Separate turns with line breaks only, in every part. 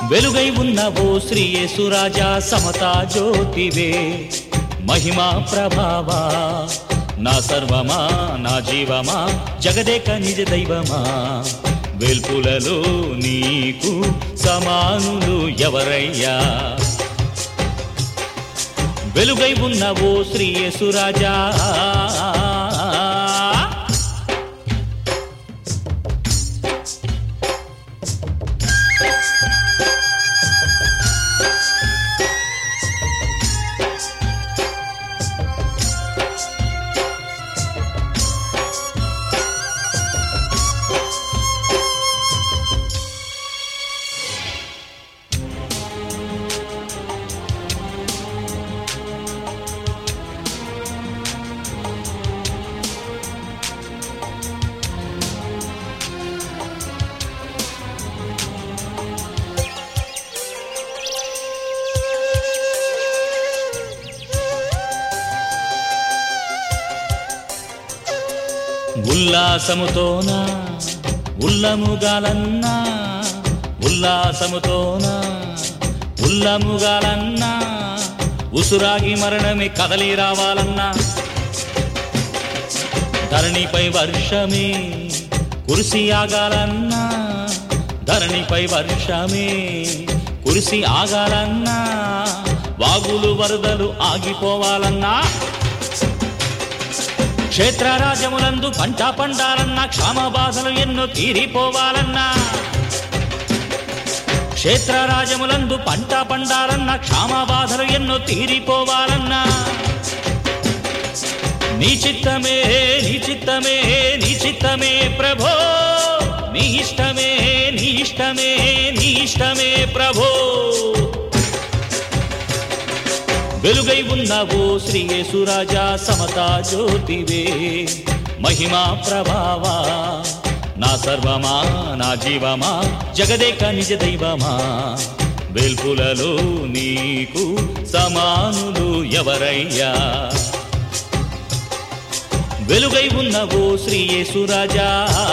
వెలుగై ఉన్న ఓ శ్రీ యేసురాజా సమతా జ్యోతివే మహిమా ప్రభావా నా సర్వమా నా జీవమా జగదేక నిజ దైవమా వెల్పులలో నీకు సమానులు ఎవరయ్యా వెలుగై ఉన్న ఓ శ్రీ యేసురాజా ఉల్లాసముతోన ఉల్లముగాలన్నా ఉల్లాసముతోన ఉల్లముగాలన్నా ఉసురాగి మరణమే కదలి రావాలన్నా ధరణిపై వర్షమే కురిసి ఆగాలన్నా ధరణిపై వర్షమే కురిసి ఆగాలన్నా వాగులు వరదలు ఆగిపోవాలన్నా క్షేత్రరాజములందు పంట పండాలన్నా క్షామ బాధలు ఎన్నో తీరిపోవాలన్నా క్షేత్రరాజములందు పంట పండాలన్నా క్షామ బాధలు ఎన్నో తీరిపోవాలన్నా నీ చిత్తమే నీ చిత్తమే నీ చిత్తమే ప్రభో నీ ఇష్టమే నీ ఇష్టమే నీ ఇష్టమే ప్రభో వెలుగై ఉన్నావో శ్రీ యేసురాజా సమతా జ్యోతివే మహిమా ప్రభావా నా సర్వమా నా జీవమా జగదేక నిజ దైవమా వెల్పులలో నీకు సమానులు ఎవరయ్యా వెలుగై ఉన్నవో శ్రీ యేసురాజా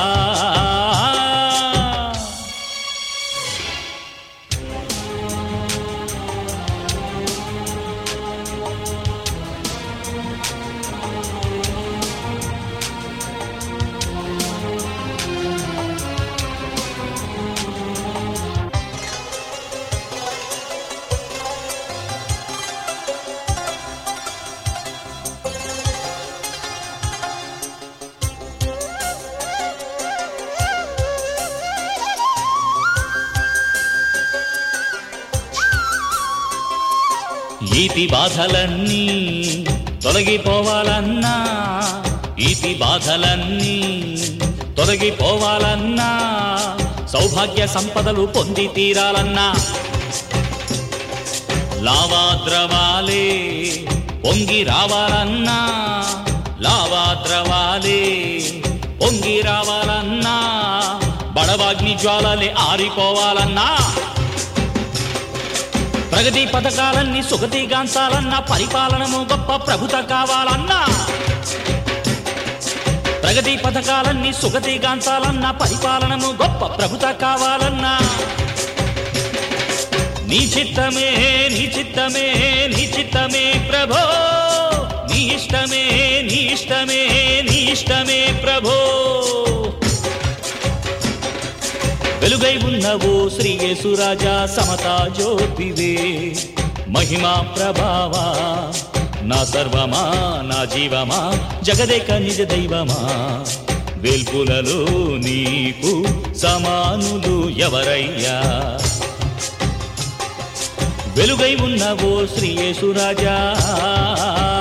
ఈతి బాధలన్నీ తొలగిపోవాలన్నా ఈతి బాధలన్నీ తొలగిపోవాలన్నా సౌభాగ్య సంపదలు పొంది తీరాలన్నా లావాద్రవాలే పొంగి రావాలన్నా లావాద్రవాలే పొంగి రావాలన్నా బడవాగ్ని జ్వాలలే ఆరిపోవాలన్నా ప్రగతి పథకాలన్నీ సుగతిగాంచాలన్నా పరిపాలనము గొప్ప ప్రభుత కావాలన్నా ప్రగతి పథకాలన్నీ సుగతిగాంచాలన్నా పరిపాలనము గొప్ప ప్రభుత కావాలన్నా నీ చిత్తమే నీ చిత్తమే నీ చిత్తమే ప్రభో నీ ఇష్టమే నీ ఇష్టమే నీ ఇష్టమే ప్రభో వెలుగై ఉన్నవో శ్రీ యేసురాజా సమతా జ్యోతివే మహిమా ప్రభావా నా సర్వమా నా జీవమా జగదేక నిజ దైవమా వెల్పులలో నీకు సమానులు ఎవరయ్యా వెలుగై ఉన్నవో శ్రీ యేసురాజా